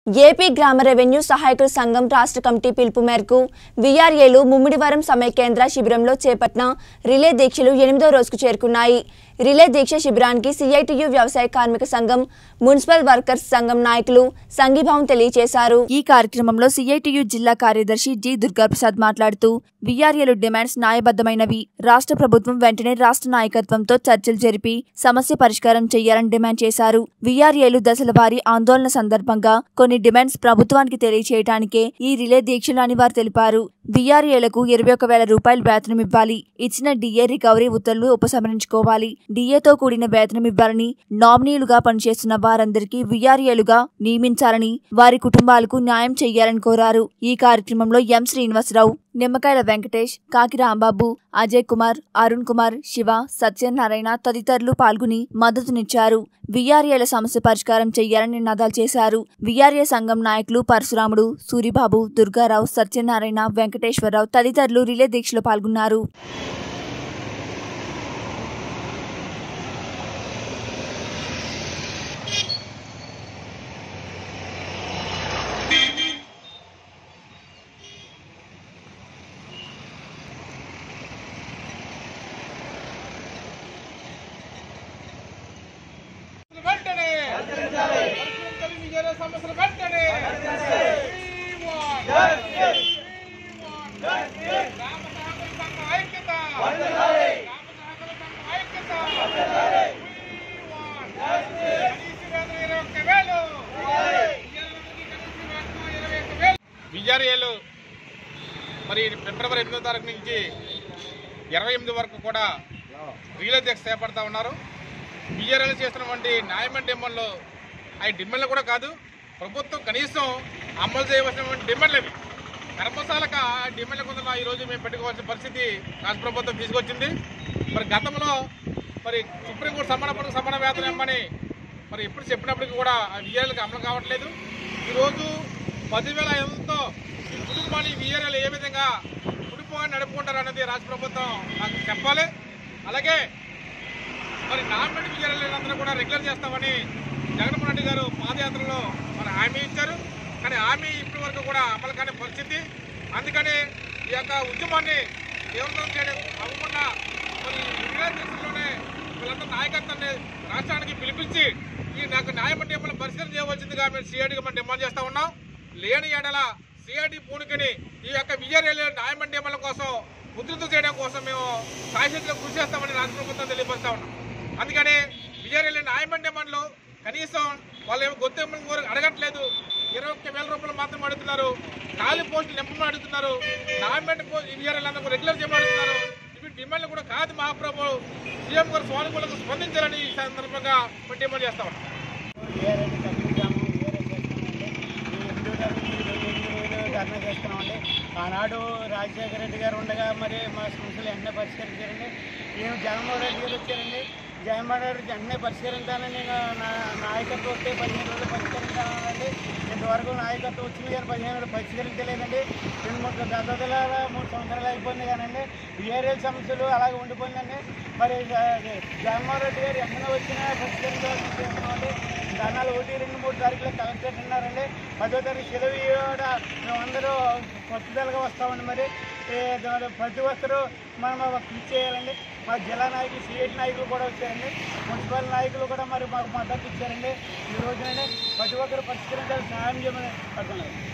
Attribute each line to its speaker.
Speaker 1: AP గ్రామ revenue సహాయకుల సంఘం రాష్ట్ర కమిటీ పిలుపు మేరకు వీఆర్ఏలు ముమ్మిడివరం సమైకేంద్ర శిబిరంలో చేపట్టిన రిలే దీక్షలు ఎనిమిదో రోజుకు చేరుకున్నాయి రిలే దీక్ష శిబిరానికి సిఐటియు వ్యవసాయ కార్మిక సంఘం మున్సిపల్ వర్కర్స్ సంఘం నాయకులు సంఘీభావం తెలియజేశారు ఈ కార్యక్రమంలో సిఐటియు జిల్లా కార్యదర్శి జి దుర్గాప్రసాద్ మాట్లాడుతూ వీఆర్ఏలు డిమాండ్స్ న్యాయబద్ధమైనవి రాష్ట్ర ప్రభుత్వం వెంటనే రాష్ట్ర నాయకత్వంతో చర్చలు జరిపి సమస్య పరిష్కారం చేయాలని డిమాండ్ చేశారు వీఆర్ఏలు దశల వారీ ఆందోళన సందర్భంగా కొన్ని డిమాండ్స్ ప్రభుత్వానికి తెలియచేయడానికే ఈ రిలే దీక్షలు అని వారు తెలిపారు వీఆర్ఏలకు ఇరవై ఒక వేల రూపాయలు వేతనం ఇవ్వాలి ఇచ్చిన డిఏ రికవరీ ఉత్తర్వులు ఉపసంహరించుకోవాలి డిఏతో కూడిన వేతనం ఇవ్వాలని నామినీలుగా పనిచేస్తున్న వారందరికీ వీఆర్ఏలుగా నియమించాలని వారి కుటుంబాలకు న్యాయం చేయాలని కోరారు ఈ కార్యక్రమంలో ఎం శ్రీనివాసరావు నిమ్మకాయల వెంకటేష్ కాకి రాంబాబు అజయ్ కుమార్ అరుణ్ కుమార్ శివ సత్యనారాయణ తదితరులు పాల్గొని మద్దతునిచ్చారు వీఆర్ఏల సమస్య పరిష్కారం చేయాలని నినాదాలు చేశారు వీఆర్ఏ సంఘం నాయకులు పరశురాముడు సూరిబాబు దుర్గారావు సత్యనారాయణ వెంకటేశ్వరరావు తదితరులు రిలే దీక్షలో పాల్గొన్నారు
Speaker 2: వెంటనే పరిష్కరించాలి విజయ సమస్యలు వెంటనే We want. We want. గ్రామ సహకార సంఘం ఐక్యత గ్రామ సహకార సంఘం ఐక్యత We want. కనీస వేతనం ఇరవై ఒక్క వేలు విజయనగరంకి కనీస వేతనం ఇరవై ఒక్క వేలు. విజయార్యాలు మరి ఫిబ్రవరి ఎనిమిదో తారీఖు నుంచి ఇరవై ఎనిమిది వరకు కూడా రీలే దీక్ష చేపడతా ఉన్నారు బీఆర్ఎల్ చేస్తున్నటువంటి న్యాయమైన డిమాండ్లు అవి డిమాండ్లు కూడా కాదు ప్రభుత్వం కనీసం అమలు చేయవలసినటువంటి డిమాండ్లు ఇవి కర్మశాలక డిమాండ్ల కొంత ఈరోజు మేము పెట్టుకోవాల్సిన పరిస్థితి రాష్ట్ర ప్రభుత్వం తీసుకొచ్చింది మరి గతంలో మరి సుప్రీంకోర్టు సమాన పనులకు సమాన వేతనం ఇమ్మని మరి ఎప్పుడు చెప్పినప్పటికీ కూడా ఆ విఆర్ఎల్కి అమలు కావట్లేదు ఈరోజు పదివేల ఐదుతో ఈ కుటుంబాన్ని విఆర్ఎల్ ఏ విధంగా కుటుంబాన్ని నడుపుకుంటారు అనేది రాష్ట్ర ప్రభుత్వం నాకు చెప్పాలి అలాగే మరి నామినేట్ విజయాలందరూ కూడా రెగ్యులర్ చేస్తామని జగన్మోహన్ రెడ్డి గారు పాదయాత్రలో మరి హామీ ఇచ్చారు కానీ హామీ ఇప్పటి వరకు కూడా అమలు కాని పరిస్థితి అందుకని ఈ యొక్క ఉద్యమాన్ని తీవ్రతం చేయడం అవ్వకుండా మరి రిలయన్స్ దేశంలోనే వీళ్ళందరూ నాయకత్వాన్ని రాష్ట్రానికి పిలిపించి ఈ నాకు న్యాయమండలి పరిశీలన చేయవలసిందిగా మేము సిఐడిగా మనం డిమాండ్ చేస్తా ఉన్నాం లేని ఎడల సిఐడి పూనుకని ఈ యొక్క విజయరేలు న్యాయమండలి కోసం ఉధృతం చేయడం కోసం మేము సాయశక్తిలో కృషి చేస్తామని రాష్ట్ర ప్రభుత్వం తెలియపరుస్తా ఉన్నాం అందుకని విజయరేలు న్యాయమండలి కనీసం వాళ్ళు ఏమో గొత్తెమ్మల కోరి అడగట్లేదు ఇరవై ఒక్క వేల రూపాయలు మాత్రం అడుగుతున్నారు ఖాళీ పోస్టులు నింపమని అడుగుతున్నారు నామినేట్ విజయరేళ్ళందరూ రెగ్యులర్ చేయమని అడుగుతున్నారు ఇవి డిమాండ్లు కూడా కాదు మహాప్రభు సీఎం గారు స్వానుకూలంగా స్పందించాలని ఈ సందర్భంగా మేము డిమాండ్ చేస్తా ఉన్నాం
Speaker 3: వీఆర్ఎస్ కమ్యూనికాము వీఆర్ఎస్ చేస్తున్నామండి ఈ ఎనిమిదో తారీఖు ఈ రోజు ఎనిమిది రోజులు ధర్నా చేస్తున్నామండి ఆనాడు రాజశేఖర రెడ్డి గారు ఉండగా మరి మా సమస్యలు వెంటనే పరిష్కరించారండి మేము జగన్మోహన్ రెడ్డి గారు వచ్చారండి జగన్మోహన్ రెడ్డి వెంటనే పరిష్కరించాలని నేను నా నాయకత్వం వస్తే పదిహేను రోజులు పరిష్కరించాలండి ఇంతవరకు నాయకత్వం వచ్చింది కానీ పదిహేను రోజులు పరిష్కరించలేదండి రెండు మూడు గత మూడు సంవత్సరాలు అయిపోయింది కానండి వీఆర్ఎల్ సమస్యలు అలాగే ఉండిపోయిందండి మరి జ- జగన్మోహన్ రెడ్డి గారు ఎక్కడ వచ్చినా పరిష్కరించాల్సి చేస్తున్నామండి ధర్నాలు ఒకటి రెండు మూడు తారీఖులో కలెక్టరేట్ ఉన్నారండి పదో తారీఖు సెలవు కూడా మేమందరూ పట్టుదలగా వస్తామండి మరి ఏ ద- ప్రతి ఒక్కరూ మనం కృషి చేయాలండి మా జిల్లా నాయకులు సిఐటి నాయకులు కూడా వచ్చారండి మున్సిపల్ నాయకులు కూడా మరి మాకు మద్దతు ఇచ్చారండి ఈ రోజునండి ప్రతి ఒక్కరు పరిష్కరించాలి సహాయం చేయమని పడుతున్నారు